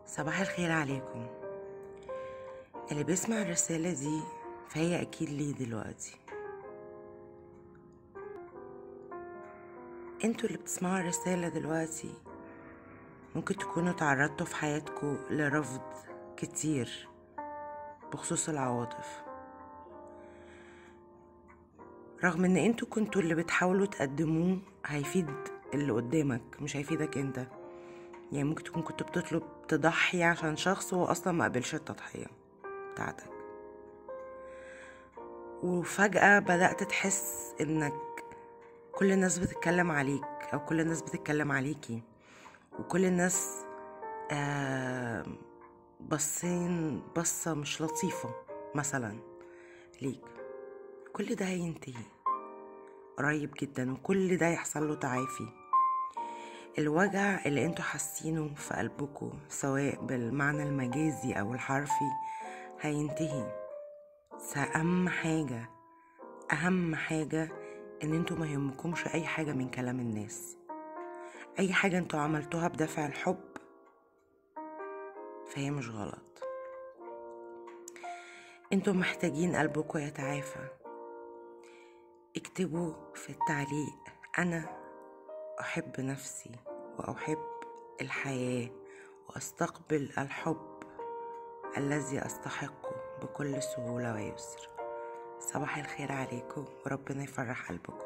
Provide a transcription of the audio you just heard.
صباح الخير عليكم اللي بيسمع الرسالة دي فهي أكيد ليه دلوقتي انتوا اللي بتسمعوا الرسالة دلوقتي ممكن تكونوا تعرضتوا في حياتكم لرفض كتير بخصوص العواطف رغم ان انتوا كنتوا اللي بتحاولوا تقدموه هيفيد اللي قدامك مش هيفيدك انت يعني ممكن تكون كنت بتطلب تضحي عشان شخص هو اصلا ما قبلش التضحية بتاعتك وفجأة بدأت تحس انك كل الناس بتتكلم عليك او كل الناس بتتكلم عليكي وكل الناس آه بصين بصة مش لطيفة مثلا ليك كل ده هينتهي قريب جدا وكل ده يحصل له تعافي الوجع اللي انتوا حاسينه في قلبكم سواء بالمعنى المجازي او الحرفي هينتهي بس اهم حاجة اهم حاجة ان انتوا ما يهمكمش اي حاجة من كلام الناس اي حاجة انتوا عملتوها بدافع الحب فهي مش غلط انتوا محتاجين قلبكم يتعافى اكتبوا في التعليق انا احب نفسي واحب الحياه واستقبل الحب الذي استحقه بكل سهوله ويسر صباح الخير عليكم وربنا يفرح قلبكم